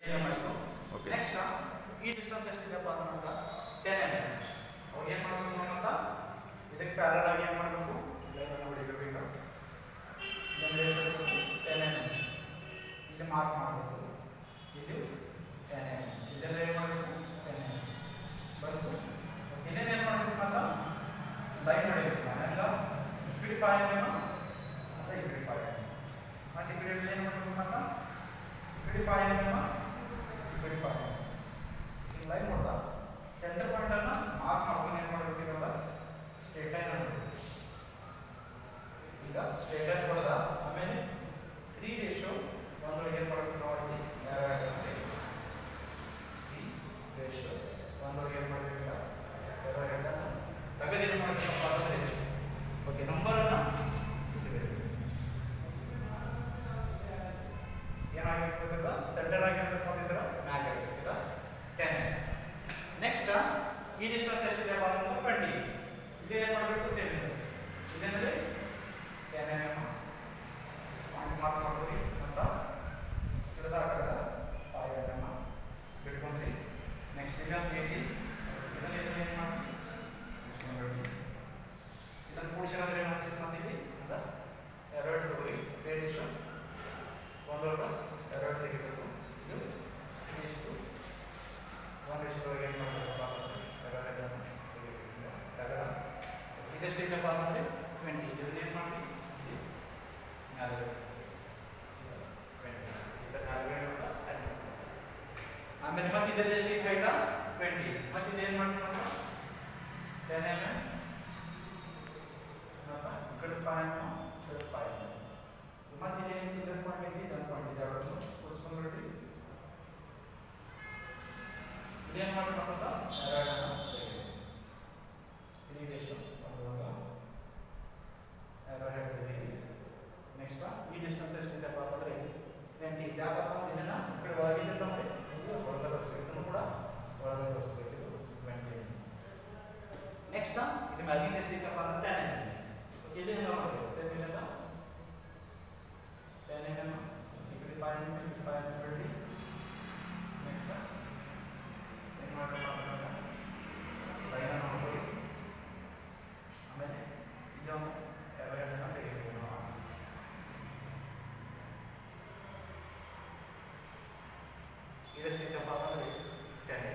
Okay. Next ಈ distance ಎಷ್ಟಿದೆಪ್ಪ ಅಂತ ಟೆನ್ ಎಮ್ ಎಮ್ ಅವಾಗ ಏನು ಮಾಡಬೇಕು ಅಂತ ಇದಕ್ಕೆ ಪ್ಯಾರಲ್ ಆಗಿ ಏನು ಮಾಡಬೇಕು ಲೈನನ್ನು ಹೊಡಿಬೇಕು ಟೆನ್ ಎಮ್ ಎಮ್ ಇಲ್ಲಿ ಮಾರ್ಕ್ ಮಾಡಬೇಕು ಇಲ್ಲಿ ಟೆನ್ ಎಮ್ ಎಮ್ ಇದೆಲ್ಲ ಏನು ಮಾಡಬೇಕು ಟೆನ್ ಎಮ್ ಎಮ್ ಬಂತು ಇನ್ನೇನು ಏನು ಮಾಡಬೇಕು ಅಂತ ಲೈನ್ ಹೊಡಿಬೇಕು ಹೆಂಗ ಇಕ್ವಿಡಿ ಫೈವ್ ಎಮ್ ಎಮ್ ಅಂತ ಇಕ್ವಿಡಿ ಫೈವ್ ಎಮ್ ಎಮ್ ಮತ್ತು ಇಕ್ವಿಡಿ ಏನು ಮಾಡಬೇಕು ಅಂತ ಇಕ್ವಿಡಿ ಫೈವ್ ಎಮ್ ಎಮ್ ಇಕ್ವಿಡಿ ಫೈವ್ ಎಮ್ ಎಮ್ ಲೈನ್ ನೋಡ್ದ ಸೆಂಟರ್ ಪಾಯಿಂಟ್ ಅನ್ನ ಮಾರ್ಕ್ ಮಾಡ್ಕೊಂಡು ಏನು ಮಾಡಬೇಕಿರಲ್ಲ ಸ್ಟ್ರೇಟ್ ಲೈನ್ ಮಾಡಬೇಕು ಈಗ ಸ್ಟ್ರೇಟ್ ಲೈನ್ ಹೊಡೆದ ಆಮೇಲೆ ತ್ರೀ ರೇಷೋ ಒಂದೊಳಗೆ ಏನು ಮಾಡಬೇಕು ನಾವು ಇಲ್ಲಿ ಯಾರಾಗುತ್ತೆ ತ್ರೀ ರೇಷೋ ಒಂದೊಳಗೆ ಏನು ಮಾಡಬೇಕಿಲ್ಲ ಯಾರಾಗ ತಗದು ಏನು ಮಾಡಬೇಕಪ್ಪ ಅಂದರೆ ಓಕೆ ನಂಬರನ್ನು ಏನಾಗಿರ್ತದ ಸೆಂಟರ್ ಆಗಿ ಕೊಟ್ಟಿದ್ರ ಮ್ಯಾಗ್ ಆಗಿರ್ತದ ಟೆನ್ ನೆಕ್ಸ್ಟ್ ಈ ಡಿಸ್ಟೆನ್ಸ್ ಎಷ್ಟಿದೆ ಬಂದು ಟ್ವೆಂಟಿ ಇದು ಏನು ಮಾಡಬೇಕು ಸೇಮ್ ಇದಂದ್ರೆ ten M M point mark ಮಾಡ್ಕೊಡಿ ಅಂತ ಹಿಡಿದ ಆ ಕಡೆ ಫೈವ್ ಎಮ್ ಎಮ್ ಬಿಟ್ಕೊಂಡ್ರಿ ನೆಕ್ಸ್ಟ್ ಈಗ ಏಯ್ಟಿ ಇದನ್ನ ಇದನ್ನ ಏನು ಮಾಡಿ ಇದನ್ನು ಕೂಡಿಸಿದ್ರೆ ಏನು ಅನ್ಸುತ್ತೆ ಮಾಡ್ತೀವಿ ಅಂತ ಎರಡು ತಗೊಳ್ಳಿ ವೇರಿಯೇಷನ್ ಒಂದೊಳಗೆ ಎರಡು ತೆಗಿಬೇಕು ಇದು ಇಷ್ಟು ಒಂದು ಇಷ್ಟೊಳಗೆ ಏನು ಮಾಡಬೇಕಪ್ಪ ಎರಡನ್ನು ತೆಗಿಬೇಕು ತಗಡ ಇದೆಷ್ಟಿದೆಪ್ಪ ಅಂದರೆ ಟ್ವೆಂಟಿ ಇದನ್ನ ಏನು ಮಾಡಿ ಇದು ನಾಲ್ಕು ಟ್ವೆಂಟಿ ಇದರ ನಾಲ್ಕು ಆಮೇಲೆ ಮತ್ತೆ ಇದರಲ್ಲಿ ಎಷ್ಟು ಹೈಟ ಟ್ವೆಂಟಿ ಮತ್ತೆ ಇದೇನು ಮಾಡ್ತೀವಿ ಟೆನ್ ಎಮ್ ಎಮ್ ಮತ್ತು ಕಡೆ ಫೈವ್ ಎಮ್ ಕಡೆ ಫೈವ್ ಎಮ್ ಮತ್ತೆ ಇದೇನು ಇದನ್ನು ಮಾಡಿದ್ವಿ ಇದನ್ನು ಮಾಡಿದ್ದೆ ಅವರನ್ನು ಕೂಡಿಸ್ಕೊಂಡ್ಬಿಟ್ಟು ಇದೇನು ಮಾಡಬೇಕಂತ ಎರಡನ್ನು ತ್ರೀ ಡೇಸ್ ಎರಡು ಹೇಳ್ತೀವಿ ನೆಕ್ಸ್ಟ್ ಈ ಡಿಸ್ಟೆನ್ಸ್ ಎಷ್ಟಿದೆಪ್ಪ ಅಂತಂದರೆ ಟ್ವೆಂಟಿ ಯಾಕಪ್ಪ ಇದನ್ನು ಈ ಕಡೆ ಒಳಗಿಂದ ತಗೊಂಡು ಒಳಗೆ ತೋರಿಸ್ಬೇಕು ಇದನ್ನು ಕೂಡ ಒಳಗೆ ತೋರಿಸ್ಬೇಕು ಇದು ಟ್ವೆಂಟಿ ನೆಕ್ಸ್ಟ್ ಇದು ಮ್ಯಾಗಿಂದ ಎಷ್ಟಿದೆಪ್ಪ ಅಂದ್ರೆ ಟೆನ್ ಇಲ್ಲಿ ಏನು ಮಾಡಬೇಕು ಸೇಮ್ ಇದೆಲ್ಲ ಟೆನ್ ಎಮ್ ಇಕ್ವಿಟಿ ಫೈವ್ ಎಮ್ ಇಕ್ವಿಟಿ ಫೈವ್ ಎಮ್ ಟ್ವೆಂಟಿ ನೆಕ್ಸ್ಟ್ ಏನು ಮಾಡಬೇಕು ಅಂತಂದ್ರೆ ಲೈನನ್ನು ನೋಡ್ಕೊಳ್ಳಿ ಆಮೇಲೆ ಇದೊಂದು ಎರಡನ್ನು ತೆಗಿಬೇಕು ನಾವು ಇದೆಷ್ಟಿದೆಪ್ಪ ಅಂದರೆ ಟೆನ್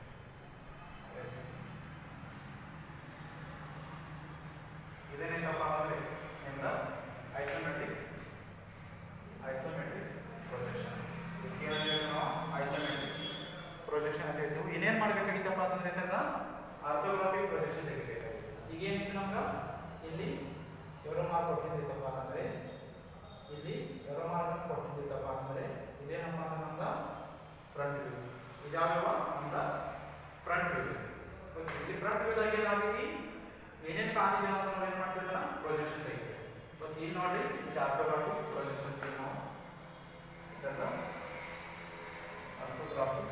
ಇದೇನೇನಪ್ಪ ಅಂದರೆ ನಿಮ್ದ ಐಸೋಮೆಟ್ರಿಕ್ ಐಸೋಮೆಟ್ರಿಕ್ ಪ್ರೊಜೆಕ್ಷನ್ ಇದಕ್ಕೆ ಏನಂತ ನಾವು ಐಸೋಮೆಟ್ರಿಕ್ ಪ್ರೊಜೆಕ್ಷನ್ ಅಂತ ಹೇಳ್ತೀವಿ ಇನ್ನೇನು ಮಾಡಬೇಕಾಗಿತ್ತಪ್ಪ ಅಂತಂದ್ರೆ ಇದನ್ನ ಆರ್ಥೋಗ್ರಾಫಿಕ್ ಪ್ರೊಜೆಕ್ಷನ್ ತೆಗಿಬೇಕಾಗಿತ್ತು ಈಗ ಏನಿತ್ತು ನಮ್ಗೆ ಇಲ್ಲಿ ಎವರೋ ಮಾರ್ಕ್ ಕೊಟ್ಟಿದ್ದೈತಪ್ಪ ಅಂದರೆ ಇಲ್ಲಿ ಎವರೋ ಮಾರ್ಕ್ ಕೊಟ್ಟಿದ್ದೈತಪ್ಪ ಅಂದರೆ ಇದೇನಪ್ಪ ಅಂದ್ರೆ ನಮ್ದ ಫ್ರಂಟ್ ವ್ಯೂ ಇದಾವ ನಮ್ದ ಫ್ರಂಟ್ ವ್ಯೂ ಇಲ್ಲಿ ಫ್ರಂಟ್ ವ್ಯೂದಾಗ ಏನಾಗೈತಿ ಏನೇನು ಕಾಣಿದೆ ಅಂತ ನಾವು ಏನು ಮಾಡ್ತೀವಲ್ಲ ಪ್ರೊಜೆಕ್ಷನ್ ತೆಗಿತೀವಿ ಬಟ್ ಇಲ್ಲಿ ನೋಡ್ರಿ ಇದು ಆರ್ಥೋಗ್ರಾಫಿಕ್ ಪ್ರೊಜೆಕ್ಷನ್ ನಾವು ಇದನ್ನ ಆರ್ಥೋಗ್ರಾಫಿಕ್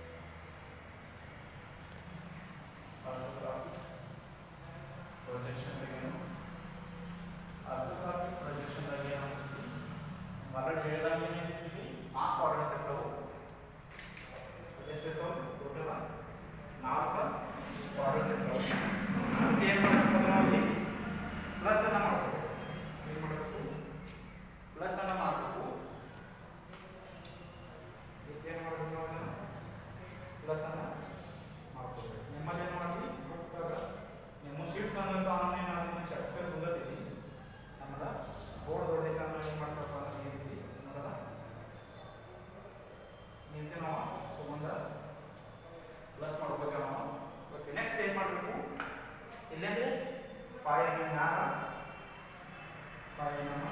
ಆರ್ಥೋಗ್ರಾಫಿಕ್ ಪ್ರೊಜೆಕ್ಷನ್ ತೆಗೆಯೋಣ ಆರ್ಥೋಗ್ರಾಫಿಕ್ ಪ್ರೊಜೆಕ್ಷನ್ ದಾಗ ಏನಾಗ್ತೈತಿ ಮರಳು ಹೇಳಿದಾಗ ಏನಿರ್ತೀವಿ ನಾಲ್ಕು ಕ್ವಾಡ್ರೆಂಟ್ಸ್ ಇರ್ತಾವೆ ಎಷ್ಟಿರ್ತಾವೆ ಟೋಟಲ್ ನಾಲ್ಕು ಕ್ವಾಡ್ರೆಂಟ್ಸ್ ಇರ್ತಾವೆ ಏನು ಮಾಡಬೇಕು ನಾವು ಇಲ್ಲಿ ಪ್ಲಸ್ ಅನ್ನ ಮಾಡಬೇಕು ಏನು ಮಾಡಬೇಕು ಪ್ಲಸ್ ಅನ್ನ ಮಾಡಬೇಕು ಏನು ಮಾಡಬೇಕು ನಾವು ಪ್ಲಸ್ ಅನ್ನ ಮಾಡ್ಕೋಬೇಕು ನಿಮ್ಮಲ್ಲಿ ಏನು ಮಾಡಿ ಬುಕ್ದಾಗ ನಿಮ್ಮ ಶೀಟ್ಸ್ ಅನ್ನೋದು ಆನ್ಲೈನ್ ಮಾಡಿ ಚರ್ಸ್ಕೊಂಡು ಬಂದಿದ್ದೀವಿ ನಮ್ಮದ ಬೋರ್ಡ್ ದೊಡ್ಡಕ್ಕೆ ನಾವು ಏನು ಮಾಡ್ಬೇಕು ಅಂತ ಹೇಳಿದ್ವಿ ನೋಡೋದ ನಿಂತು ನಾವು ತಗೊಂಡ ಪ್ಲಸ್ ಮಾಡ್ಬೇಕು ನಾವು ಓಕೆ ನೆಕ್ಸ್ಟ್ ಏನು ಮಾಡಬೇಕು ಇಲ್ಲೇಂದ್ರೆ ಫೈವ್ ಎಮ್ ಎಮ್ ಮ್ಯಾಲ ಫೈವ್ ಎಮ್ ಎಮ್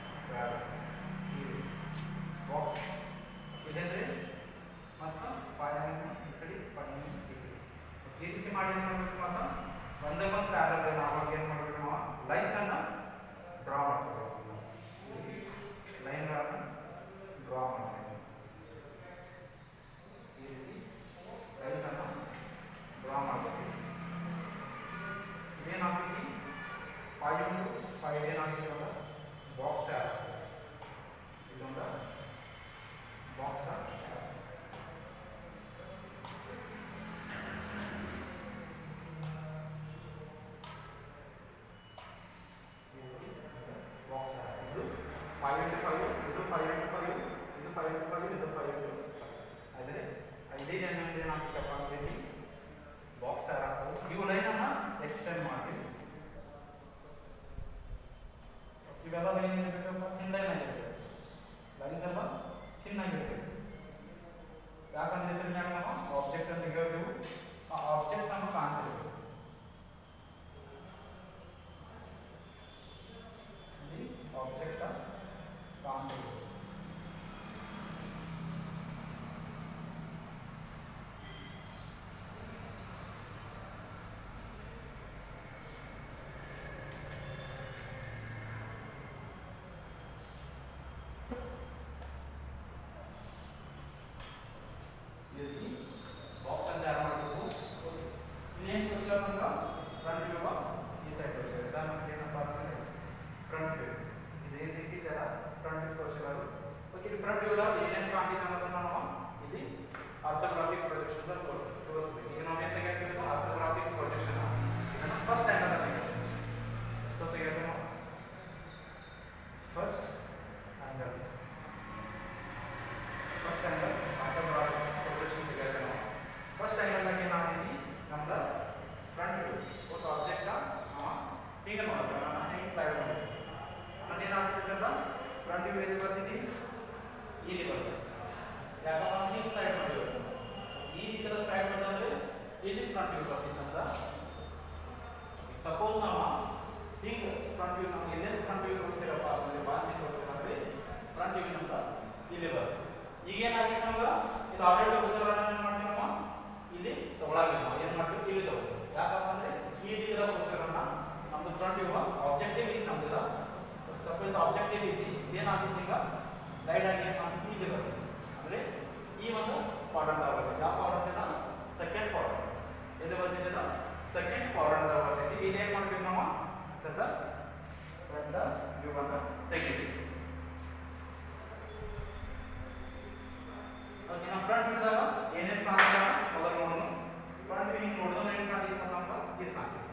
ಬಾಕ್ಸ್ ಇಲ್ಲೇಂದ್ರೆ ಮತ್ತು ಫೈವ್ ಎಮ್ ಎಮ್ ಈ ಕಡೆ ಫೈವ್ ಎಮ್ ಎಮ್ ಈ ಕಡೆ ಈ ರೀತಿ ಮಾಡಿ ಏನು ಮಾಡಬೇಕು ಮತ್ತು ಒಂದೇ ಒಂದು ಪ್ಯಾರಲ್ ನಾವು ಅವಾಗ ಏನು ಮಾಡಬೇಕು ನಾವು ಲೈನ್ಸ್ ಅನ್ನ ಡ್ರಾ ಮಾಡ್ಕೋಬೇಕು ಲೈನ್ಗಳನ್ನು ಡ್ರಾ ಮಾಡಬೇಕು ಈ ರೀತಿ ಲೈನ್ಸ್ ಅನ್ನ ಡ್ರಾ ಮಾಡಬೇಕು ಇದೇನಾಗ್ತೈತಿ ಫೈವ್ ಆಲ್ರೆಡಿ ತೋರಿಸಿದ್ರೆ ಏನು ಮಾಡ್ತೀವಿ ನಾವು ಇಲ್ಲಿ ತಗೊಳಾಗಿಲ್ಲ ನಾವು ಏನು ಮಾಡ್ತೀವಿ ಇಲ್ಲಿ ತಗೋತೀವಿ ಯಾಕಪ್ಪ ಅಂದ್ರೆ ಈ ದಿಕ್ಕದ ಪೋಸ್ಟರನ್ನ ನಮ್ದು ಫ್ರಂಟ್ ವ್ಯೂ ಆಬ್ಜೆಕ್ಟಿವ್ ಐತಿ ನಮ್ದು ಸಪೋಸ್ ಆಬ್ಜೆಕ್ಟಿವ್ ಐತಿ ಏನಾಗಿತ್ತು ಈಗ ಸ್ಲೈಡ್ ಆಗಿ ಏನು ಮಾಡ್ತೀವಿ ಇಲ್ಲಿ ಬರ್ತದೆ ಅಂದ್ರೆ ಈ ಒಂದು ಕ್ವಾಡ್ರಂಟ್ ಆಗುತ್ತೆ ಯಾವ ಕ್ವಾಡ್ರಂಟ್ ಇದೆ ಸೆಕೆಂಡ್ ಕ್ವಾಡ್ರಂಟ್ ಎಲ್ಲಿ ಬರ್ತಿದೆ ಸೆಕೆಂಡ್ ಕ್ವಾಡ್ರಂಟ್ ಬರ್ತೈತಿ ಇದೇನ್ ಮಾಡ್ಬೇಕು ನಾವು ಸದ ಫ್ರಂಟ್ ವ್ಯೂ ಅನ್ನ ತೆಗಿತೀವಿ ಓಕೆ ನಾವು ಫ್ರಂಟ್ ವ್ಯೂದಾಗ ಏನೇನು ಕಾಣ್ತಾ ಮೊದಲು ನೋಡೋಣ ಫ್ರಂಟ್ ವ್ಯೂ ಹಿಂಗೆ ನೋಡಿದ್ರೆ ಏನು ಕಾಣ್ತೈತಿ ನಮ್ಗೆ ಇದು ಕಾಣ್ತೈತಿ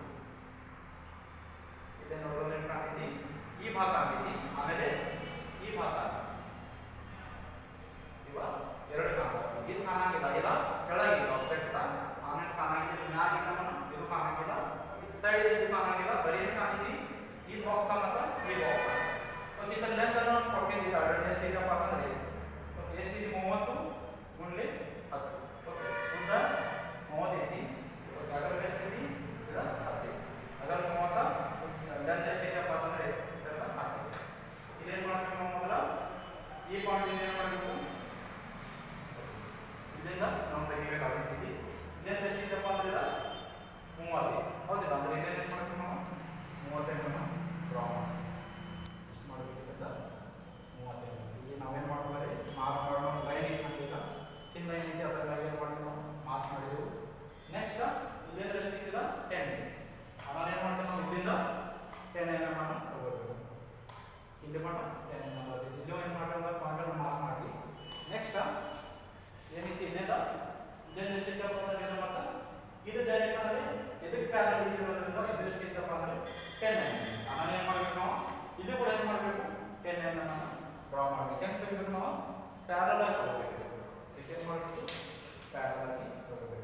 ಇಲ್ಲೇ ನೋಡಿದ್ರೆ ಏನು ಕಾಣ್ತೈತಿ ಈ ಭಾಗ ಕಾಣ್ತೈತಿ ಆಮೇಲೆ ಈ ಭಾಗ ಇವ ಎರಡು ಕಾಣ್ತಾವ ಇದು ಕಾಣಂಗಿಲ್ಲ ಇಲ್ಲ ಕೆಳಗಿಲ್ಲ ಆಬ್ಜೆಕ್ಟ್ ಆಮೇಲೆ ಕಾಣಂಗಿಲ್ಲ ಮ್ಯಾಗಿಲ್ಲ ಇದು ಕಾಣಂಗಿಲ್ಲ ಸೈಡ್ ಇದು ಕಾಣಂಗಿಲ್ಲ ಬರೀ ಏನು ಕಾಣಿತಿ ಈ ಬಾಕ್ಸ್ ಮತ್ತು ಈ ಬಾಕ್ಸ್ ಓಕೆ ಇದರ ಲೆಂತ್ ಅನ್ನು ಕೊಟ್ಟಿದ್ದೀವಿ ಆಲ್ರೆಡಿ ಎಷ್ಟು ಇದೆಯಪ್ಪ ಅಂದ್ರೆ ಓಕೆ ಎಷ್ಟಿದೆ ಮೂವತ್ತು ಗುಂಡ್ಲಿ ಹತ್ತು ಓಕೆ ಉದ್ದ ಮೂವತ್ತು ಐತಿ ಓಕೆ ಅಗಲ ಎಷ್ಟೈತಿ ಇದು ಹತ್ತು ಐತಿ ಅಗಲ ಮೂವತ್ತ ಲೆಂತ್ ಎಷ್ಟು ಇದೆಯಪ್ಪ ಅಂದ್ರೆ ಇದೆಲ್ಲ ಹತ್ತು ಇದೇನು ಮಾಡ್ಬೇಕು ನಾವು ಮೊದಲ ಈ ಪಾಯಿಂಟ್ ಏನು ಮಾಡಬೇಕು ಇಲ್ಲಿಂದ ನಾವು ತೆಗಿಬೇಕಾಗಿದ್ದೀವಿ ಇಲ್ಲಿಂದ ಎಷ್ಟಿದೆಯಪ್ಪ ಅಂದ್ರೆ ಮೂವತ್ತೈದು ಹೌದಿಲ್ಲ ಅಂದ್ರೆ ಇಲ್ಲೇನು ಎಷ್ಟು ಮಾಡ್ತೀವಿ ನಾವು ಮೂವತ್ತೈದನ್ನು ಡ್ರಾ ಮಾಡಿ ಎಷ್ಟು ಮಾಡಬೇಕಿದ್ದ ಮೂವತ್ತೈದು ಇಲ್ಲಿ ನಾವೇನು ಮಾಡ್ಬೋದು ಮಾರ್ಕ್ ಮಾಡೋ ಲೈನ್ ಏನು ಮಾಡಿಲ್ಲ ಚಿನ್ನ ಲೈನ್ ಐತಿ ಅದರ ಲೈನ್ ಏನು ಮಾಡ್ತೀವಿ ನಾವು ಮಾರ್ಕ್ ಮಾಡಿದೆವು ನೆಕ್ಸ್ಟ್ ಇಲ್ಲಿಂದ ಎಷ್ಟಿದ್ದಿಲ್ಲ ಟೆನ್ ಆಮೇಲೆ ಏನು ಮಾಡ್ತೀವಿ ನಾವು ಇಲ್ಲಿಂದ ಟೆನ್ ಏನು ಮಾಡೋಣ ತಗೋಬೇಕು ಇಲ್ಲಿ ಮಟ್ಟ ಟೆನ್ ಏನು ಮಾಡೋದು ಇಲ್ಲೂ ಏನು ಮಾಡೋಣ ಪಾಯಿಂಟನ್ನು ಮಾರ್ಕ್ ಮಾಡಿ ನೆಕ್ಸ್ಟ್ ಏನೈತಿ ಇಲ್ಲಿಂದ ಇಲ್ಲಿಂದ ಎಷ್ಟಿತ್ತಪ್ಪ ಅಂದ್ರೆ ಏನು ಮತ್ತೆ ಇದು ಟೆನ್ ಏನಂದ್ರೆ ಇದಕ್ಕೆ ಪ್ಯಾರಲ್ ಇರೋದ್ರಿಂದ ಇದು ಎಷ್ಟಿತ್ತಪ್ಪ ಅಂದ್ರೆ ಟೆನ್ ಆಮೇಲೆ ಏನು ಮಾಡ್ಬೇಕು ನಾವು ಇದು ಕೂಡ ಏನು ಮಾಡಬೇಕು ಟೆನ್ ಅನ್ನು ನಾವು ಡ್ರಾ ಮಾಡಬೇಕು ಹೆಂಗೆ ತೆಗಿಬೇಕು ನಾವು ಪ್ಯಾರಲ್ ಆಗಿ ತಗೋಬೇಕು ಇದಕ್ಕೆ ಏನು ಮಾಡಬೇಕು ಪ್ಯಾರಲ್ ಆಗಿ ತಗೋಬೇಕು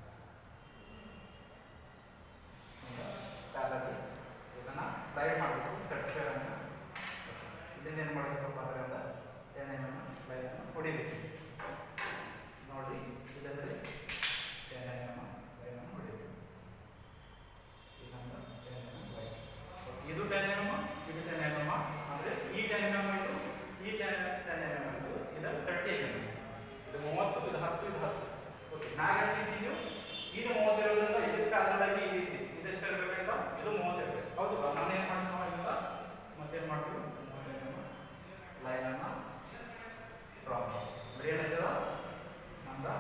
ಪ್ಯಾರಲ್ ಆಗಿ ಇದನ್ನ ಸ್ಲೈಡ್ ಮಾಡಬೇಕು ಚರ್ಚೆಯನ್ನು ಇದನ್ನ ಏನು ಮಾಡಬೇಕಪ್ಪ ಅಂದ್ರೆ ಅಂತ ಟೆನ್ ಎಮ್ ಲೈನನ್ನು ಹೊಡಿಬೇಕು ನೋಡಿ ಇದರಲ್ಲಿ ಟೆನ್ ಎಮ್ ಲೈನನ್ನು ಹೊಡಿಬೇಕು ಇದೊಂದು ಟೆನ್ ಎಮ್ ಲೈನ್ ಇದು ಟೆನ್ ಎಮ್ ಇದು ಟೆನ್ ಎಮ್ ಅಂದರೆ ಈ ಟೆನ್ ಎಮ್ ಇದು ಈ ಟೆನ್ ಟೆನ್ ಎಮ್ ಇದು ಇದು ತರ್ಟಿ ಎಮ್ ಇದು ಮೂವತ್ತು ಇದು ಹತ್ತು ಇದು ಹತ್ತು ಓಕೆ ನಾಗ ಎಷ್ಟು ಇದ್ದಿದ್ದು ಇದು ಮೂವತ್ತು ಇರೋದ್ರಿಂದ ಇದಕ್ಕೆ ಅದರೊಳಗೆ ಈ ರೀತಿ ಇದೆಷ್ಟು ಇರಬೇಕಂತ ಇದು ಮೂವತ್ತು ಇರಬೇಕು ಹೌದು ನಾನು ಏನು ಮಾಡ್ತೀನಿ ನಾವು ಇವಾಗ ಮತ್ತೇನು ಮಾಡ್ತೀವಿ ಲೈನನ್ನು ಡ್ರಾ ಮಾಡಿ ಏನಾಯ್ತದ ನಮ್ದು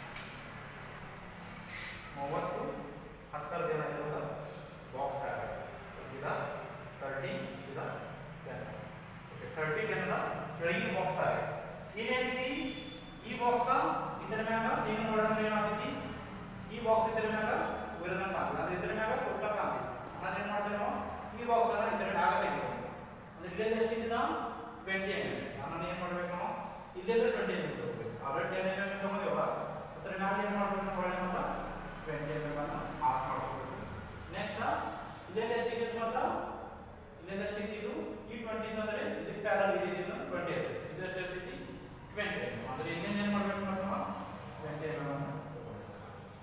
ಮೂವತ್ತು ಹತ್ತರದ ಏನಾಯ್ತದ ಬಾಕ್ಸ್ ಆಗಿದೆ ಇದ ತರ್ಟಿ ಇದ ಟೆನ್ ಓಕೆ ತರ್ಟಿ ಟೆನ್ ಕೆಳಗಿನ ಬಾಕ್ಸ್ ಆಗಿದೆ ಇನ್ನೇನೈತಿ ಈ ಬಾಕ್ಸ ಇದರ ಮ್ಯಾಗ ನೀನು ನೋಡಿದ್ರೆ ಏನಾಗ್ತೈತಿ ಈ ಬಾಕ್ಸ್ ಇದರ ಮ್ಯಾಗ ಉಳಿದ ಕಾಣ್ತದೆ ಅಂದ್ರೆ ಇದರ ಮ್ಯಾಗ ಕೊಟ್ಟ ಕಾಣ್ತೈತಿ ನಾನು ಏನು ಮಾಡ್ತೇನೆ ನಾವು ಈ ಬಾಕ್ಸ್ ಅನ್ನ ಇದರ ಮ್ಯಾಗ ತೆಗಿಬೇಕು ಅಂದ್ರೆ ಇಲ್ಲೆಲ್ಲ ಎಷ್ಟಿದೆ ಟ್ವೆಂಟಿ ಎಮ್ ಎಲ್ ನಾನು ಏನು ಮಾಡ್ಬೇಕು ನಾವು ಇಲ್ಲೆಲ್ಲ ಟ್ವೆಂಟಿ ಎಮ್ ಎಲ್ ತಗೋಬೇಕು ಆಲ್ರೆಡಿ ಟೆನ್ ಎಮ್ ಎಲ್ ತಗೋದೇವಲ್ಲ ಅದ್ರ ಮ್ಯಾಗ ಏನು ಮಾಡ್ಬೇಕು ನಾವು ಹೊಳ್ಳಿ ಮತ್ತ ಟ್ವೆಂಟಿ ಎಮ್ ಎಲ್ ಅನ್ನ ಮಾರ್ಕ್ ಮಾಡ್ಕೋಬೇಕು ನೆಕ್ಸ್ಟ್ ಇಲ್ಲೆಲ್ಲ ಎಷ್ಟಿದೆ ಮತ್ತ ಇಲ್ಲೆಲ್ಲ ಎಷ್ಟಿದೆ ಇದು ಈ ಟ್ವೆಂಟಿ ಅಂದ್ರೆ ಇದಕ್ಕೆ ಪ್ಯಾರಲ್ ಇದೆ ಇದು ಟ್ವೆಂಟಿ ಎಮ್ ಇದು ಎಷ್ಟು ಇರ್ತೈತಿ ಟ್ವೆಂಟಿ ಎಮ್ ಅಂದ್ರೆ ಇನ್ನೇನು ಏನು ಮಾಡ್ಬೇಕು ನಾವು ಟ್ವೆಂಟಿ ಎಮ್ ಎಲ್ ಅನ್ನು ತಗೋಬೇಕು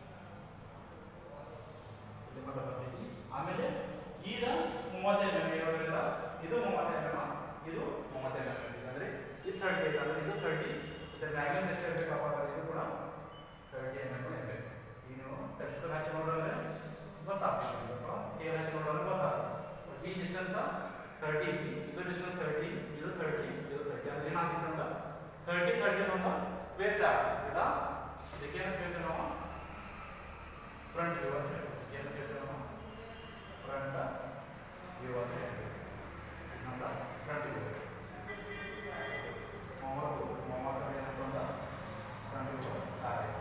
ಇಲ್ಲಿ ಮತ್ತ ಬರ್ತೈತಿ ಆಮೇಲೆ ಈಗ ಮೂವತ್ತೈದು ಎಮ್ ಇರೋದ್ರಿಂದ ಇದು ಮೂವತ್ತೈದು ಎಮ್ ಇದು ಮೂವತ್ತೈದು ಎಮ್ ಅಂದ್ರೆ ಇದು ತರ್ಟಿ ಐತೆ ಅಂದ್ರೆ ಇದು ತರ್ಟಿ ಇದರ ಮ್ಯಾಗಿನ ಎಷ್ಟು ಇರಬೇಕಪ್ಪ ಅಂದ್ರೆ ಇದು ಕೂಡ ತರ್ಟಿ ಎಮ್ ಎಮ್ ಇರಬೇಕು ಈಗ ನೀವು ಸೆಟ್ಸ್ಗಳು ಹಚ್ಚಿ ನೋಡಿದ್ರೆ ಗೊತ್ತಾಗ್ತದೆ ಸ್ಕೇಲ್ ಹಚ್ಚಿ ನೋಡಿದ್ರೆ ಗೊತ್ತಾಗ್ತದೆ ಈ ಡಿಸ್ಟೆನ್ಸ್ ತರ್ಟಿ ಐತಿ ಇದು ಡಿಸ್ಟೆನ್ಸ್ ತರ್ಟಿ ಇದು ತರ್ಟಿ ಇದು ತರ್ಟಿ ಅಂದ್ರೆ ಏನಾಗ್ತದೆ ಅಂತ ತರ್ಟಿ ತರ್ಟಿ ಒಂದು ಸ್ಕ್ವೇರ್ ತ್ಯಾಪ್ ಇಲ್ಲ ಇದಕ್ಕೆ ಏನಂತ ಹೇಳ್ತೀವಿ ನಾವು ಫ್ರಂಟ್ ವ್ಯೂ ಅಂತ ಹೇಳ್ತೀವಿ ಏನಂತ ಹೇಳ್ತೀವಿ ನಾವು ಫ್ರಂಟ್ ವ್ಯೂ ಅಂತ ಹೇಳ್ತೀವಿ ನಮ್ಮ ಫ್ರಂಟ್ ವ್ಯೂ ಮೂವತ್ತು ಮೂವತ್ತರ ಏನಪ್ಪ ಅಂತ ಫ್ರಂಟ್ ವ್ಯೂ ತಾರೆ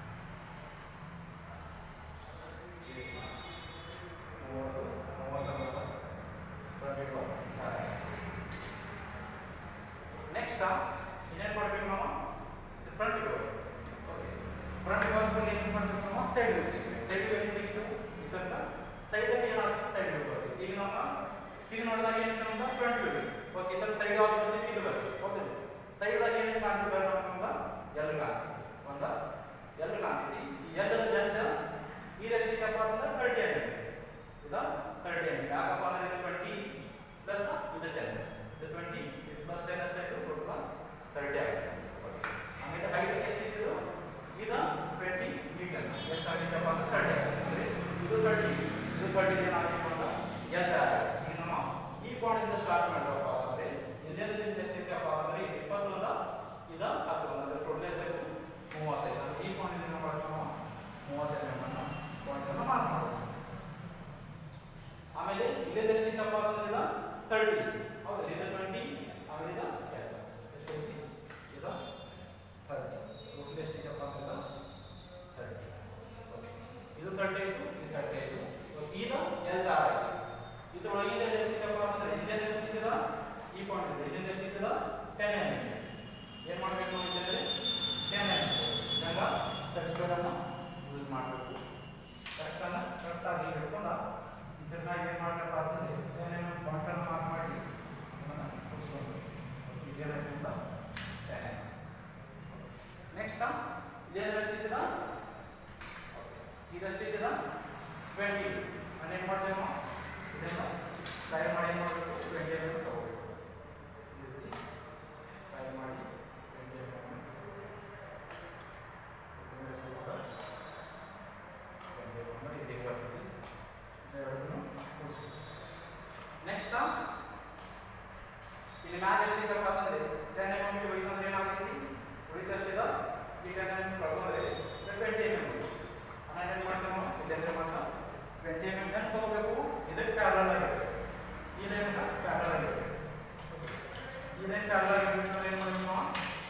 ಮೂವತ್ತು ಮೂವತ್ತರ ಫ್ರಂಟ್ ವ್ಯೂ ತಾರೆ ನೆಕ್ಸ್ಟ್ ಇನ್ನೇನು ಮಾಡಬೇಕು ನಾವು ಇದು ಫ್ರಂಟ್ ವ್ಯೂ ಫ್ರಂಟ್ ವ್ಯೂ ಅಂತ ಏನು ಮಾಡಬೇಕು ನಾವು ಸೈಡ್ ವ್ಯೂ ಸೈಡ್ ವ್ಯೂ ಏನು ತೆಗಿತು ಇದನ್ನ ಸೈಡ್ ಏನಾಗುತ್ತೆ ಸೈಡ್ ವ್ಯೂ ಬರುತ್ತೆ ಈಗ ನಮ್ಮ ಈಗ ನೋಡಿದಾಗ ಏನು ನಮ್ದು ಫ್ರಂಟ್ ವ್ಯೂ ಓಕೆ ಇದರ ಸೈಡ್ ಯಾವ್ದು ಬರ್ತೈತಿ ಇದು ಬರ್ತದೆ ಹೌದು ಸೈಡ್ ಆಗಿ ಏನು ಕಾಣ್ತದೆ ಬರೋದು ನಮ್ಗೆ ಎಲ್ ಕಾಣ್ತೈತಿ ಒಂದ ಎಲ್ ಕಾಣ್ತೈತಿ ಈ ಎಲ್ ಲೆಂತ್ ಇದೆಷ್ಟು ಇದೆಯಪ್ಪ ಅಂದ್ರೆ ತರ್ಟಿ ಎಮ್ ಇದು ತರ್ಟಿ ಎಮ್ ಯಾಕಪ್ಪ ಅಂದ್ರೆ ಇದು ಟ್ವೆಂಟಿ ಪ್ಲಸ್ ಇದು ಟೆನ್ ಇದು ಟ್ವೆಂಟಿ ಇದು ಪ್ಲಸ್ ಟೆನ್ ಅಷ್ಟಾಯ್ತು ಟೋಟಲ್ ತರ್ಟಿ ಆಗಿದೆ ಆಮೇಲೆ ಹೈಟ್ ಎಷ್ಟು ಇತ್ತು ಪಾಯಿಂಟನ್ನು ಯೂಸ್ ಮಾಡಬೇಕು ಕರೆಕ್ಟನ್ನು ಕರೆಕ್ಟಾಗಿ ಹಿಡ್ಕೊಂಡ ಇದನ್ನ ಏನು ಮಾಡಬೇಕು ಅಂತಂದ್ರೆ ಏನೇನು ಪಾಯಿಂಟನ್ನು ಮಾರ್ಕ್ ಮಾಡಿ ಅದನ್ನು ಕೂರಿಸ್ಕೊಂಡು ಇದೇನಾಯ್ತು ಅಂತ ನೆಕ್ಸ್ಟ್ ಇದೇನು ಎಷ್ಟಿದ್ದೀರಾ ಇದೆಷ್ಟಿದ್ದೀರಾ ಟ್ವೆಂಟಿ ನಾನು ಏನು ಮಾಡ್ತೇವೆ ನಾವು ಇದನ್ನು ಫ್ರೈ ಮಾಡಿ ಏನು ಮಾಡಬೇಕು ಟ್ವೆಂಟಿ ಎಮ್ ಎಲ್ ತಗೋಬೇಕು ಈ ರೀತಿ ಫ್ರೈ ಮಾಡಿ ಟ್ವೆಂಟಿ ಎಮ್ ಎಲ್ ನೆಕ್ಸ್ಟ್ ಇಲ್ಲಿ ಮ್ಯಾಗ ಎಷ್ಟಿದೆ ಅಂತಂದ್ರೆ ಟೆನ್ ಎಮ್ ಎಮ್ ಒಯ್ತಂದ್ರೆ ಏನಾಗ್ತೈತಿ ಉಳಿದಷ್ಟಿದ ಈ ಟೆನ್ ಎಮ್ ಎಮ್ ಕಳ್ಕೊಂಡ್ರೆ ಟ್ವೆಂಟಿ ಎಮ್ ಎಮ್ ನಾನು ಏನು ಮಾಡ್ತೇವೆ ನಾವು ಇಲ್ಲಿ ಅಂದ್ರೆ ಮಾತ್ರ ಟ್ವೆಂಟಿ ಎಮ್ ಎಮ್ ಏನು ತಗೋಬೇಕು ಇದಕ್ಕೆ ಪ್ಯಾರಲ್ ಆಗಿರುತ್ತೆ ಈ ಲೈನ್ಗೆ ಪ್ಯಾರಲ್ ಆಗಿರುತ್ತೆ ಈ ಲೈನ್ ಪ್ಯಾರಲ್ ಆಗಿರುತ್ತೆ ಏನು ಮಾಡಬೇಕು ನಾವು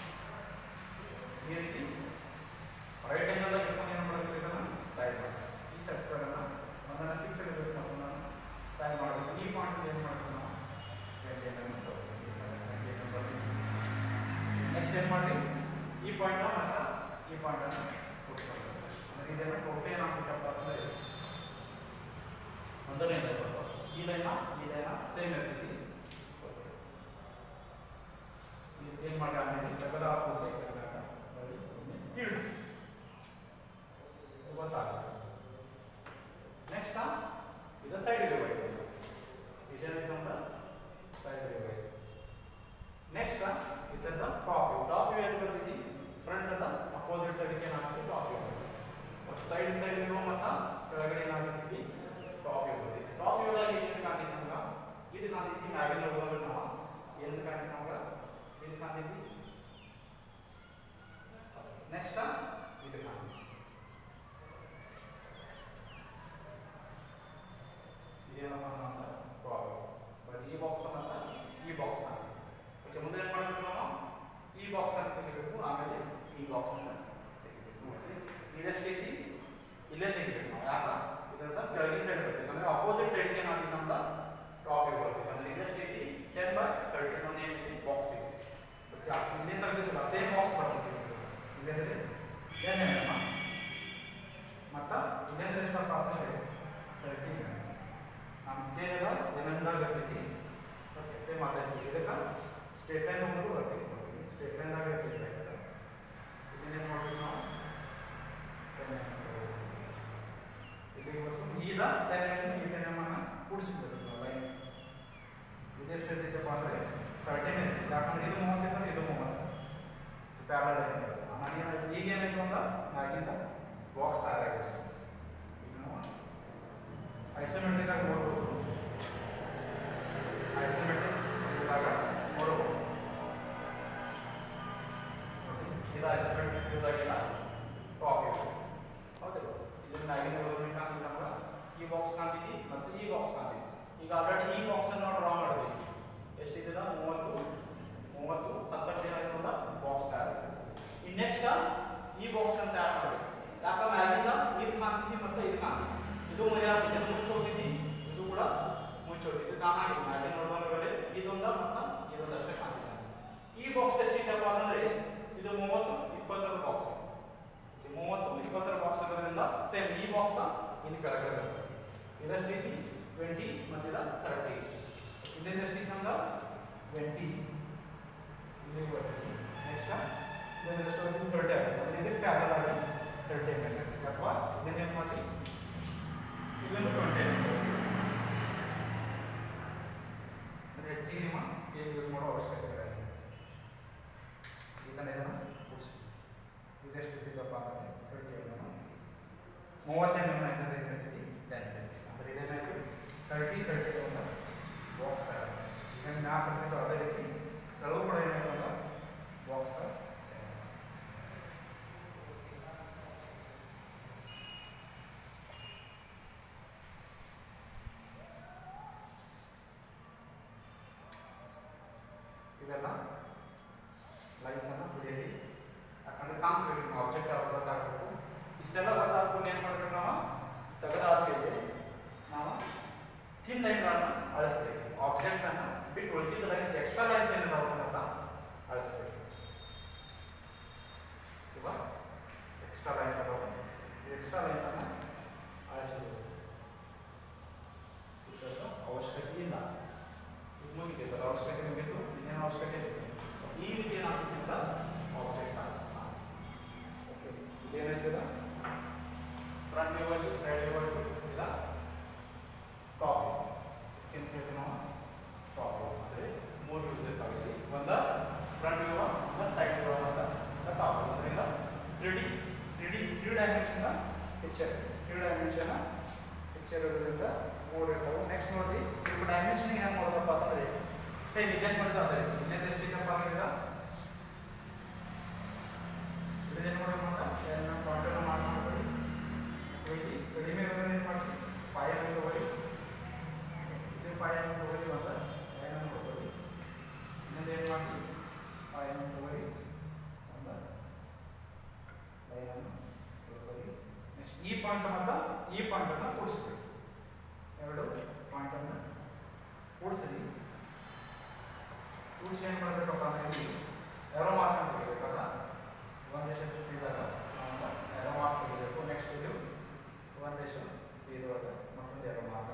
ಈ ರೀತಿ ರೈಟ್ ಆಂಗಲ್ ಇಟ್ಕೊಂಡು ಏನು ಮಾಡಬೇಕು ಇದನ್ನು ಟೈಪ್ ಮಾಡಿ ಈ ಸೆಟ್ಸ್ಗಳನ್ನು ಒಂದನ್ನು ಫಿಕ್ಸ್ ಇಡಬೇಕು ಮತ್ತೊಂದನ್ನು ಟೈಪ್ ಮಾಡಬೇಕು ಈ ಪಾಯಿಂಟ್ ಏನು ಮಾಡಬೇಕು ನಾವು ನೆಕ್ಸ್ಟ್ ಏನು ಮಾಡಿ ಈ ಪಾಯಿಂಟ್ ಮತ್ತು ಈ ಪಾಯಿಂಟನ್ನು ಕೊಡ್ಬೇಕು ಅಂದರೆ ಇದನ್ನು ಟೋಟಲ್ ಏನಾಗ್ಬೇಕಪ್ಪ ಅಂದರೆ ಒಂದನೇ ಲೈನ್ ಬರ್ತಾವೆ ಈ ಲೈನ ಈ ಲೈನ ಸೇಮ್ ಇರ್ತೈತಿ ಏನು ಮಾಡಿ ಆಮೇಲೆ ತಗದ ಹಾಕೋಕೆ ಕೀಳು ಗೊತ್ತಾಗುತ್ತೆ ನೆಕ್ಸ್ಟ್ ಇದು ಸೈಡ್ ರಿವೈಸ್ ಇದೇನೈತೆ ಅಂತ ಸೈಡ್ ರಿವೈಸ್ ನೆಕ್ಸ್ಟ್ ಇದರದ ಟಾಪ್ ವ್ಯೂ ಟಾಪ್ ವ್ಯೂ ಏನು ಬರ್ತೈತಿ ಫ್ರಂಟ್ ಅದ ಅಪೋಸಿಟ್ ಸೈಡ್ಗೆ ಏನಾಗ್ತೈತಿ ಟಾಪ್ ವ್ಯೂ ಬರ್ತೈತಿ ಸೈಡ್ ಸೈಡ್ ಇರುವ ಮತ್ತು ಕೆಳಗಡೆ ಏನಾಗ್ತೈತಿ ಟಾಪ್ ವ್ಯೂ ಬರ್ತೈತಿ ಟಾಪ್ ವ್ಯೂದಾಗ ಏನು ಕಾಣ್ತೈತಿ ನಮ್ಗೆ ಇದು ಕಾಣ್ತೈತಿ ಮ್ಯಾಗಿನ ನೋಡೋದು ನಾವು ಏನು ಕಾಣ್ತೈತಿ ನಮ್ಗೆ ಇದು ಕಾಣ್ತೈತಿ ನೆಕ್ಸ್ಟ್ ಇದು ಕಾಣ್ತೈತಿ ಇದೇನಪ್ಪ ಅಂತ ಪ್ರಾಬ್ಲಮ್ ಬಟ್ ಈ ಬಾಕ್ಸ್ ಅಂತ ಈ ಬಾಕ್ಸ್ ಓಕೆ ಮುಂದೆ ಏನು ಮಾಡಬೇಕು ನಾವು ಈ ಬಾಕ್ಸ್ ಅಂತ ತೆಗಿಬೇಕು ಆಮೇಲೆ ಈ ಬಾಕ್ಸ್ ಅಂತ ತೆಗಿಬೇಕು ನೋಡ್ರಿ ಇದೆಷ್ಟೈತಿ ಇಲ್ಲೇ ತೆಗಿಬೇಕು ನಾವು ಯಾಕ ಇದರಿಂದ ಕೆಳಗಿನ ಸೈಡ್ ಬರ್ತೈತೆ ಅಂದ್ರೆ ಅಪೋಸಿಟ್ ಸೈಡ್ಗೆ ಏನಾಗ್ತೈತೆ ನಮ್ದ ಟಾಪ್ ಬರ್ತೈತೆ ಅಂದ್ರೆ ಇದೆಷ್ಟೈತಿ ಟೆನ್ ಬೈ ತರ್ಟಿ ಒನ್ ಏನೈತಿ ಬಾಕ್ಸ್ ಇದೆ ಓಕೆ ಇಲ್ಲಿಂದ ತೆಗೆದಿಲ್ಲ ಸೇಮ್ ಬಾಕ್ಸ್ ಬರ್ತೈತಿ ಇದಂದ್ರೆ ಟೆನ್ ಎಮ್ ಎಮ್ ಮತ್ತು ಇಲ್ಲೇಂದ್ರೆ ಎಷ್ಟಪ್ಪ ಅಂತಂದ್ರೆ ತರ್ಟಿ ಎಮ್ ಎಮ್ ನಮ್ಮ ಸ್ಕೇಲ್ ಎಲ್ಲ ಎಮ್ಎಮ್ದಾಗ ಇರ್ತೈತಿ ಓಕೆ ಸೇಮ್ ಅದೇ ಇದಕ್ಕೆ ಸ್ಟೇಟ್ ಲೈನ್ ಒಂದು ಬರ್ತೈತಿ ಸ್ಟೇಟ್ ಲೈನ್ದಾಗ ಇರ್ತೈತಿ ಇದನ್ನೇನು ಮಾಡ್ಬೇಕು ನಾವು ಟೆನ್ ಎಮ್ ಇಲ್ಲಿಗೆ ಬರ್ಸ್ಕೊಂಡು ಈಗ ಟೆನ್ ಎಮ್ ಈ ಟೆನ್ ಎಮ್ ಅನ್ನ ಕೂಡಿಸ್ಬೇಕು ನಾವು ಲೈನ್ ಇದೆಷ್ಟು ಇರ್ತೈತಪ್ಪ ಅಂದರೆ ತರ್ಟಿನ್ ಇರ್ತೈತಿ ಯಾಕಂದ್ರೆ ಇದು ಮೂವತ್ತಿದ್ರೆ ಇದು ಮೂವತ್ತು ಪ್ಯಾರಲ್ ಲೈನ್ ನಾನು ಈಗ ಏನಾಯ್ತು ಅಂತ ಮ್ಯಾಗಿಂದ ಬಾಕ್ಸ್ ತಯಾರಾಗಿದೆ ಈಗ ನಾವು ಐಸೋಮೆಟ್ರಿಕ್ ಆಗಿ ನೋಡ್ಬೋದು ಐಸೋಮೆಟ್ರಿಕ್ ಇದ್ದಾಗ ನೋಡ್ಬೋದು ಇದು ಐಸೋಮೆಟ್ರಿಕ್ ಇದಾಗಿಲ್ಲ ಟಾಪ್ ಇದೆ ಹೌದಿಲ್ಲ ಇಲ್ಲಿ ಮ್ಯಾಗಿನ ರೋಸ್ಮೆಂಟ್ ಕಾಣ್ತಿದೆ ನಮ್ಗೆ ಈ ಬಾಕ್ಸ್ ಕಾಣ್ತೈತಿ ಮತ್ತು ಈ ಬಾಕ್ಸ್ ಕಾಣ್ತೈತಿ ಈಗ ಆಲ್ರೆಡಿ ಈ ಬಾಕ್ಸ್ ಅನ್ನು ಡ್ರಾ ಮಾಡಿದ್ವಿ ಎಷ್ಟಿದೆ ಮೂವತ್ತು ಮೂವತ್ತು ಹತ್ತತ್ತು ದಿನ ಇರೋದ ಬಾಕ್ಸ್ ತಯಾರಾಗಿದೆ ಇನ್ನು ನೆಕ್ಸ್ಟ್ ಈ ಬಾಕ್ಸ್ ಅನ್ನು ತಯಾರು ಮಾಡಬೇಕು ಯಾಕ ಮ್ಯಾಗಿಂದ ಇದು ಕಾಣ್ತೈತಿ ಮತ್ತು ಇದು ಕಾಣ್ತೈತಿ ಇದು ಮರ್ಯಾದೆ ಇದು ಮುಚ್ಚಿ ಹೋಗಿದ್ದಿ ಇದು ಕೂಡ ಮುಚ್ಚಿ ಹೋಗಿದ್ದು ಕಾಣಾಗಿಲ್ಲ ಮ್ಯಾಗಿನ ನೋಡುವಂದ್ರೆ ಇದೊಂದ ಮತ್ತು ಇದೊಂದಷ್ಟೇ ಕಾಣ್ತಿದೆ ಈ ಬಾಕ್ಸ್ ಎಷ್ಟಿದೆಪ್ಪ ಅಂದರೆ ಇದು ಮೂವತ್ತು ಇಪ್ಪತ್ತರ ಬಾಕ್ಸ್ ಮೂವತ್ತು ಇಪ್ಪತ್ತರ ಬಾಕ್ಸ್ ಆಗೋದ್ರಿಂದ ಸೇಮ್ ಈ ಬಾಕ್ಸ್ ಇನ್ನು ಕೆಳಗಡೆ ಬರ್ತದೆ ಇದಷ್ಟೈತಿ ಟ್ವೆಂಟಿ ಮತ್ತು ಇದ ತರ್ಟಿ ಇದರಿಂದ ಎಷ್ಟೈತಿ ನಮ್ದು ಟ್ವೆಂಟಿ ಇಲ್ಲಿಗೆ ಬರ್ತೈತಿ ನೆಕ್ಸ್ಟ್ ಇದರಿಂದ ಎಷ್ಟು ಬರ್ತೈತಿ ತರ್ಟಿ ಆಗುತ್ತೆ ಅಂದ್ರೆ ಇದಕ್ಕೆ ಪ್ಯಾರಲ್ ಆಗಿ ತರ್ಟಿ ಆಗುತ್ತೆ ಅಥವಾ ಇದನ್ನ ಏನು ಮಾಡಿ ಇದನ್ನು ಟ್ವೆಂಟಿ ಅಂದರೆ ಹೆಚ್ಚಿಗೆ ನಿಮ್ಮ ಸ್ಕೇಲ್ ಯೂಸ್ ಮಾಡೋ ಅವಶ್ಯಕತೆ ಇಲ್ಲ ಇದನ್ನ ಇದನ್ನು ಕೂಡಿಸಿ ಇದೆಷ್ಟು ಇರ್ತಿದ್ದಪ್ಪ ಅಂದರೆ ತರ್ಟಿ ಎಮ್ ಮೂವತ್ತು ಎಮ್ ಎಮ್ ಆಯ್ತದೆ ಇರ್ತೈತಿ ಲೆಂತ್ ಅಂದರೆ ಇದೇನಾಯ್ತು ತರ್ಟಿ ತರ್ಟಿ ಅಂತ ಬಾಕ್ಸ್ ಇದನ್ನು ಮ್ಯಾಪ್ ಇರ್ತಿತ್ತು ಅದೇ ರೀತಿ ಕೆಳಗೂ ಕೂಡ ಏನಾಯ್ತು ಅಂತ ಬಾಕ್ಸ್ ಇವೆಲ್ಲ ಲೈನ್ಸನ್ನು ಬಿಡಿಯಲ್ಲಿ ಯಾಕಂದ್ರೆ ಕಾಣಿಸ್ಬೇಕು ಆಬ್ಜೆಕ್ಟ್ ಯಾವ್ದು ಗೊತ್ತಾಗಬೇಕು ಇಷ್ಟೆಲ್ಲ ಗೊತ್ತಾದ್ಕೊಂಡು ಏನು ಮಾಡ್ಬೇಕು ನಾವು ತೆಗೆದಾದ್ಮೇಲೆ ನಾವು ಥಿನ್ ಲೈನ್ಗಳನ್ನ ಅಳಿಸ್ಬೇಕು ಆಬ್ಜೆಕ್ಟನ್ನು ಬಿಟ್ಟು ಉಳಿದಿದ್ದ ಲೈನ್ಸ್ ಎಕ್ಸ್ಟ್ರಾ ಲೈನ್ಸ್ ಏನಿದಾವೆ ಅಂತ ಅಳಿಸ್ಬೇಕು ಇವಾಗ ಎಕ್ಸ್ಟ್ರಾ ಲೈನ್ಸ್ ಅದಾವೆ ಪಿಕ್ಚರ್ ತ್ರೀ ಡೈಮೆನ್ಷನ್ ಪಿಕ್ಚರ್ ಇರೋದ್ರಿಂದ ಮೂರು ಇರ್ತಾವೆ ನೆಕ್ಸ್ಟ್ ನೋಡ್ರಿ ಈಗ ಡೈಮೆನ್ಷನಿಗೆ ಹೆಂಗೆ ಮಾಡೋದಪ್ಪ ಅಂತಂದ್ರೆ ಸೇಮ್ ಇಲ್ಲೇನು ಮಾಡಿದ್ರೆ ಅದೇ ಇಲ್ಲೇನು ಎಷ್ಟಿತ್ತಪ್ಪ ಅಂದ್ರೆ ಇದನ್ನೇನು ಮಾಡೋದು ಅಂತ ಏನು ಪಾಯಿಂಟನ್ನು ಮಾಡ್ಕೊಂಡು ಇಲ್ಲಿ ಕಡಿಮೆ ಇರೋದನ್ನ ಏನು ಮಾಡ್ತೀವಿ ಫೈವ್ ಅನ್ನು ತಗೊಳ್ಳಿ ಇದು ಫೈವ್ ಅನ್ನು ತಗೊಳ್ಳಿ ಮತ್ತು ಫೈವ್ ಅನ್ನು ತಗೊಳ್ಳಿ ಇನ್ನೊಂದು ಏನು ಮಾಡಿ ಫೈವ್ ಅನ್ನು ತಗೊಳ್ಳಿ ಒಂದು ಲೈನ್ ಅನ್ನು ತಗೊಳ್ಳಿ ನೆಕ್ಸ್ಟ್ ಈ ಪಾಯಿಂಟ್ ಮತ್ತು ಈ ಪಾಯಿಂಟನ್ನು ಕೂಡಿಸ್ಬೇಕು ಎರಡು ಪಾಯಿಂಟನ್ನು ಕೂಡಿಸಿ ಕೂಡಿಸಿ ಏನು ಮಾಡಬೇಕಪ್ಪ ಅಂದ್ರೆ ಇಲ್ಲಿ ಎರೋ ಮಾರ್ಕ್ ಅಂತ ಕೊಡಬೇಕಲ್ಲ ಒಂದು ದೇಶ ಇದ್ದಾಗ ಎರೋ ಮಾರ್ಕ್ ಕೊಡಬೇಕು ನೆಕ್ಸ್ಟ್ ಇದು ಒಂದು ದೇಶ ಇರುವಾಗ ಮತ್ತೊಂದು ಎರೋ ಮಾರ್ಕ್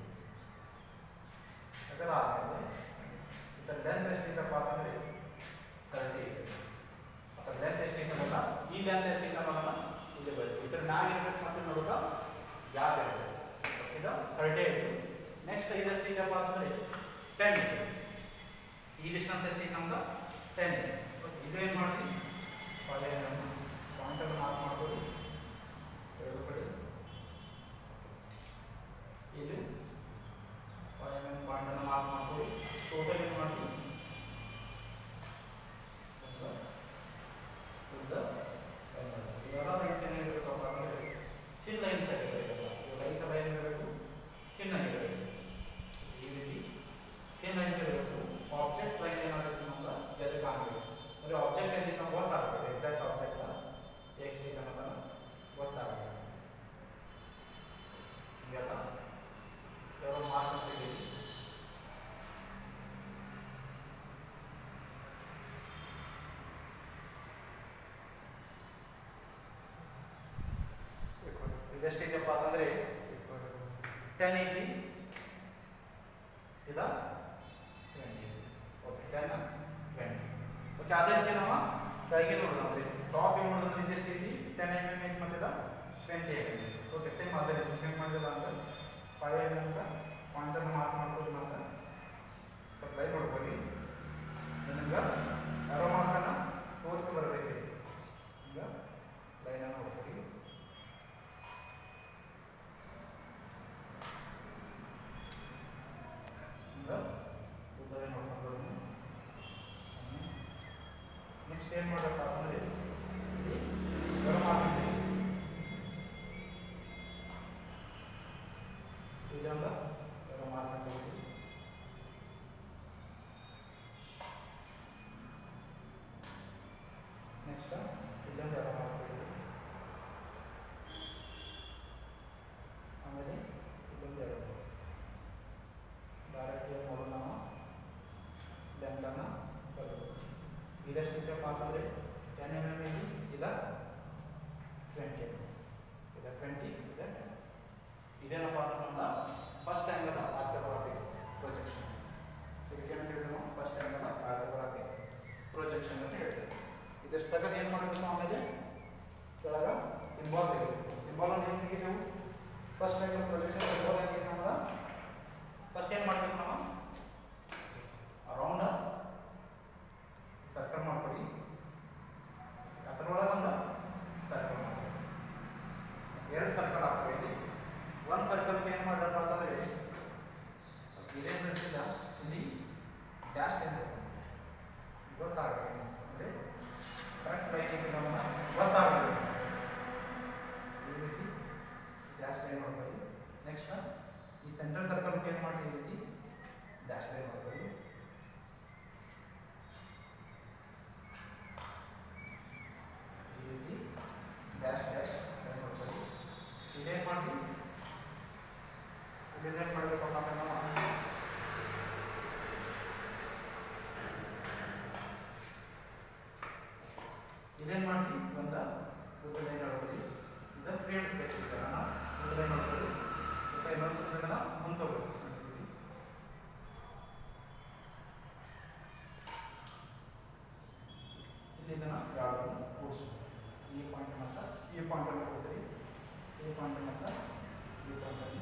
ಅದರ ಆದಮೇಲೆ ಇದರ ಲೆಂತ್ ಎಷ್ಟಿತ್ತಪ್ಪ ಅಂತಂದ್ರೆ ತರ್ಟಿ ಅದರ ಲೆಂತ್ ಎಷ್ಟಿತ್ತಲ್ಲ ಈ ಲೆಂತ್ ಎಷ್ಟಿತ್ತ ಅನ್ನೋದನ್ನ ಇಲ್ಲಿ ಬರುತ್ತೆ ಇದರ ಮ್ಯಾಗ ಇರ್ಬೇಕು ಮತ್ತೆ ನೋಡುವಾಗ ಗ್ಯಾಪ್ ಇರಬೇಕು ಇದು ತರ್ಟಿ ಆಯಿತು ನೆಕ್ಸ್ಟ್ ಇದು ಎಷ್ಟಿತ್ತಪ್ಪ ಅಂತಂದ್ರೆ ಟೆನ್ ಇತ್ತು ಈ ಡಿಸ್ಟೆನ್ಸ್ ಎಷ್ಟಿತ್ತು ನಮ್ದು ಟೆನ್ ಇದು ಏನು ಮಾಡಿ ಪಾಯಿಂಟನ್ನು ಮಾರ್ಕ್ ಮಾಡ್ಬೋದು ಎರಡು ಕಡೆ ಇಲ್ಲಿ ಪಾಯಿಂಟನ್ನು ಮಾರ್ಕ್ ಮಾಡ್ಬೋದು ಟೋಟಲ್ ಏನು ಮಾಡಿ ಉದ್ದ ಇವೆಲ್ಲ ಲೈನ್ಸ್ ಏನಿರಬೇಕಪ್ಪ ಅಂದರೆ ಚಿನ್ನ ಲೈನ್ಸ್ ಆಗಿರಬೇಕು ಲೈನ್ಸ್ ಎಲ್ಲ ಏನಿರಬೇಕು ಚಿನ್ನ ಇರಬೇಕು ಈ ರೀತಿ ಚಿನ್ನ ಲೈನ್ಸ್ ಇರಬೇಕು ಆಬ್ಜೆಕ್ಟ್ ಲೈನ್ ಏನಾಗಬೇಕು ಅಂತ ಎಲ್ಲಿ ಕಾಣಬೇಕು ಅಂದರೆ ಆಬ್ಜೆಕ್ಟ್ ಎಲ್ಲಿ ನಾವು ಗೊತ್ತಾಗಬೇಕು ಎಕ್ಸಾಕ್ಟ್ ಆಬ್ಜೆಕ್ಟ್ ಎಷ್ಟಿದೆ ಅನ್ನೋದನ್ನು ಗೊತ್ತಾಗಬೇಕು ಹೀಗೆಲ್ಲ ಯಾವ ಮಾರ್ಕ್ ಅಂತ ಹೇಳಿ ಇದೆಷ್ಟಿದೆಯಪ್ಪ ಅಂತಂದ್ರೆ ಟೆನ್ ಐತಿ ಇದ twenty okay ten twenty okay ಅದೇ ರೀತಿ ನಾವು ಕೆಳಗೆ ನೋಡೋಣ ಅಂದ್ರೆ ಟಾಪ್ ಏನು ಮಾಡೋದಂದ್ರೆ ಇದೆಷ್ಟು ಐತಿ ಟೆನ್ ಎಮ್ ಎಮ್ ಐತಿ ಮತ್ತೆ twenty M M okay same ಅದೇ ರೀತಿ ಹೆಂಗೆ ಮಾಡಿಲ್ಲ ಅಂದ್ರೆ ಫೈವ್ ಎಮ್ ಎಮ್ ಪಾಯಿಂಟನ್ನು ಮಾರ್ಕ್ ಮಾಡ್ಬೋದು ಮತ್ತೆ ಸ್ವಲ್ಪ ಲೈನ್ ನೋಡ್ಬೋದು ನಿಮ್ಗೆ ಅರೋ ಮಾರ್ಕನ್ನು ತೋರಿಸಿ ಬರಬೇಕು ಈಗ ಲೈನನ್ನು ನೋಡ್ಬೋದು ಈಗ ಉದ್ದವೇ ನೋಡ್ಕೊಂಡು ನೆಕ್ಸ್ಟ್ ಏನು ಮಾಡಬೇಕು ಅಂತಂದ್ರೆ ಇಲ್ಲಿ ಗರಂ ಹಾಕಿದ್ವಿ ಇದೊಂದು ಗರಂ ಹಾಕಿದ್ವಿ ನೆಕ್ಸ್ಟ್ ಇಲ್ಲೊಂದು ಗರಂ ಹಾಕಿದ್ವಿ ಆಮೇಲೆ ಇಲ್ಲೊಂದು ಎರಡು ಡೈರೆಕ್ಟ್ ಏನು ಮಾಡೋದು ನಾವು ಲೆಂತನ್ನು ಬರಬೇಕು ಇದೆಷ್ಟಿದೆಯಪ್ಪ ಅಂತಂದರೆ ಟೆನ್ ಎಮ್ ಎಮ್ ಇಲ್ಲಿ ಇಲ್ಲ ಟ್ವೆಂಟಿ ಎಮ್ ಇಲ್ಲ ಟ್ವೆಂಟಿ ಇದೆ ಇದೇನಪ್ಪ ಅಂತಂದ್ರೆ ಫಸ್ಟ್ ಆ್ಯಂಗಲ್ ಆರ್ಥೋಗ್ರಾಫಿಕ್ ಪ್ರೊಜೆಕ್ಷನ್ ಇದಕ್ಕೆ ಏನು ಹೇಳಿದ್ರು ನಾವು ಫಸ್ಟ್ ಆ್ಯಂಗಲ್ ಆರ್ಥೋಗ್ರಾಫಿಕ್ ಪ್ರೊಜೆಕ್ಷನ್ ಅಂತ ಹೇಳ್ತೇವೆ ಇದಷ್ಟು ತಗದು ಏನು ಮಾಡಬೇಕು ನಾವು ಆಮೇಲೆ ಕೆಳಗ ಸಿಂಬಾಲ್ ತೆಗಿಬೇಕು ಸಿಂಬಾಲ್ ಅನ್ನು ಏನು ತೆಗಿತೇವೆ ಫಸ್ಟ್ ಆ್ಯಂಗಲ್ ಪ್ರೊಜೆಕ್ಷನ್ ಸಿಂಬಾಲ್ ಹೆಂಗೆ ನಮ್ದು ಫಸ್ಟ್ ಏನು ಮಾಡಬೇಕು ನಾವು ರೌಂಡ್ ಸರ್ಕಲ್ ಮಾಡ್ಕೊಡಿ ಅದರೊಳಗೆ ಒಂದು ಸರ್ಕಲ್ ಮಾಡ್ಕೊಡಿ ಎರಡು ಸರ್ಕಲ್ ಹಾಕ್ತೀವಿ ಇಲ್ಲಿ ಒಂದು ಸರ್ಕಲ್ಗೆ ಏನು ಮಾಡಪ್ಪ ಅಂತಂದರೆ ಇದೇನು ಇರ್ತಿಲ್ಲ ಇಲ್ಲಿ ಡ್ಯಾಶ್ ಏನು ಗೊತ್ತಾಗಬೇಕು ಅಂದರೆ ಕರೆಕ್ಟ್ ಲೈನ್ ಇದೆ ನಮ್ಮನ್ನ ಗೊತ್ತಾಗಬೇಕು ಈ ರೀತಿ ಡ್ಯಾಶ್ ಲೈನ್ ಮಾಡ್ಕೊಳ್ಳಿ ನೆಕ್ಸ್ಟ್ ಈ ಸೆಂಟ್ರಲ್ ಸರ್ಕಲ್ ಏನು ಮಾಡಿ ಈ ರೀತಿ ಡ್ಯಾಶ್ ಲೈನ್ ಮಾಡ್ಕೊಳ್ಳಿ ಈ ರೀತಿ ಡ್ಯಾಶ್ ಡ್ಯಾಶ್ ಲೈನ್ ಮಾಡ್ಕೊಳ್ಳಿ ಇದೇನು ಮಾಡಿ ಇದನ್ನೇನು ಮಾಡಬೇಕಪ್ಪ ಅಂತ ನಾವು ಇದೇನು ಮಾಡಿ ಒಂದ ಉದ್ದ ಲೈನ್ ಹೊಡ್ಕೊಳ್ಳಿ ಇದು ಫ್ರೇಮ್ ಸ್ಕೆಚ್ ಇದನ್ನ ಉದ್ದ ಲೈನ್ ಹೊಡ್ಕೊಳ್ಳಿ ಮತ್ತೆ ಇನ್ನೊಂದು ಇದನ್ನ ಮುಂದೆ ಹೋಗ್ಬೇಕು ಇಲ್ಲಿ ಇದನ್ನ ಯಾವ್ದನ್ನು ಕೂಡಿಸು ಈ ಪಾಯಿಂಟ್ ಮತ್ತು ಈ ಪಾಯಿಂಟನ್ನು ಕೂಡಿಸ್ರಿ ಈ ಪಾಯಿಂಟ್ ಮತ್ತು ಈ ಪಾಯಿಂಟನ್ನು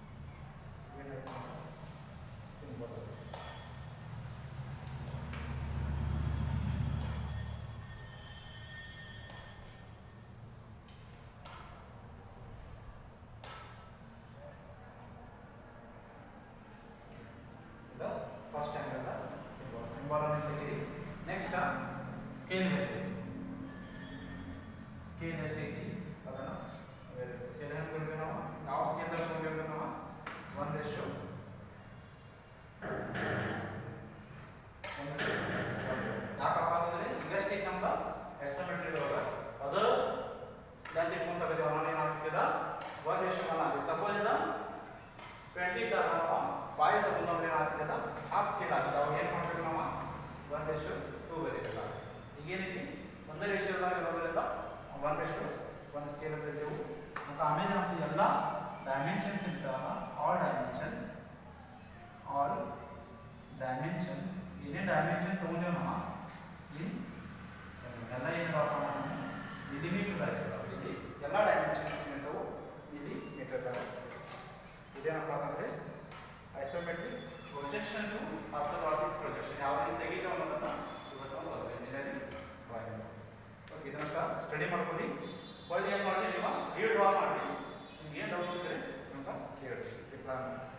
ಏನಾಯ್ತು ಸಿಂಬಲ್ ನೆಕ್ಸ್ಟ್ ಸ್ಕೇಲ್ ಬರೀತೀವಿ ಸ್ಕೇಲ್ ಎಷ್ಟೈತಿ ಅದನ್ನು ಸ್ಕೇಲ್ ಹೆಂಗೆ ಬರೀತೀವಿ ನಾವು ಯಾವ ಸ್ಕೇಲ್ದಾಗ ಬರೀಬೇಕು ನಾವು ಒನ್ ರೇಷು ಯಾಕಪ್ಪ ಅಂತಂದ್ರೆ ಎಷ್ಟು ಐತಿ ನಮ್ದು ಎಕ್ಸಮೆಟ್ರಿ ಒಳಗೆ ಅದು ಲೆಂತ್ ಇಟ್ಕೊಂತ ತೆಗೆದೇವ ನಾನು ಏನು ಆಗ್ತಿದ ಒನ್ ರೇಷು ಒನ್ ಆಗಿದೆ ಸಪೋಸ್ ಇದು ಟ್ವೆಂಟಿ ದಾಗ ನಾವು ಫೈವ್ ಸೆಕೆಂಡ್ ಅಂದ್ರೆ ಏನಾಗ್ತದ ಹಾಫ್ ಸ್ಕೇಲ್ ಆಗ್ತದೆ ಅವಾಗ ಏನು ಮಾಡ್ಬೇಕು ನಾವು ಒನ್ ರೇಷು ಟೂ ಬರೀಬೇಕು ಈಗ ಏನೈತಿ ಒಂದೇ ರೇಷಿಯೋದಾಗ ಇರೋದ್ರಿಂದ ಒನ್ ರೇಷು ಒನ್ ಸ್ಕೇಲ್ ಬರೀತೇವೆ ಮತ್ತು ಆಮೇಲೆ ನಮ್ದು ಎಲ್ಲ ಡೈಮೆನ್ಷನ್ಸ್ ಇರ್ತಾವಲ್ಲ ಆಲ್ ಡೈಮೆನ್ಷನ್ಸ್ ಆಲ್ ಡೈಮೆನ್ಷನ್ಸ್ ಏನೇ ಡೈಮೆನ್ಷನ್ ತೊಗೊಂಡೇವು ನಾವು ಇಲ್ಲಿ ಎಲ್ಲ ಏನಿದಾವಪ್ಪ ನಾವು ಇಲ್ಲಿ ಮೀಟರ್ ಇರ್ತಾವೆ ಇಲ್ಲಿ ಎಲ್ಲ ಡೈಮೆನ್ಷನ್ಸ್ ಏನಿರ್ತಾವೆ ಇಲ್ಲಿ ಮೀಟರ್ ಇದೇನಪ್ಪ ಅಂತಂದ್ರೆ isometric projection to orthologic projection ಯಾವ ರೀತಿ ತೆಗಿತೀವಿ ಅನ್ನೋದನ್ನ ಇವತ್ತು ಒಂದು ಇಂಜಿನಿಯರಿಂಗ್ ಓಕೆ ಇದನ್ನ ಸ್ಟಡಿ ಮಾಡ್ಕೊಳ್ಳಿ ಒಳ್ಳೆ ಏನು ಮಾಡಿ ನೀವು ರೀಡ್ ಡ್ರಾ ಮಾಡಿ ನಿಮ್ಗೆ ಏನು ಡೌಟ್ಸ್ ಇದ್ದರೆ ನಮ್ಗೆ ಕೇಳಿ ರಿಪ್ಲೈ ಮಾಡಿ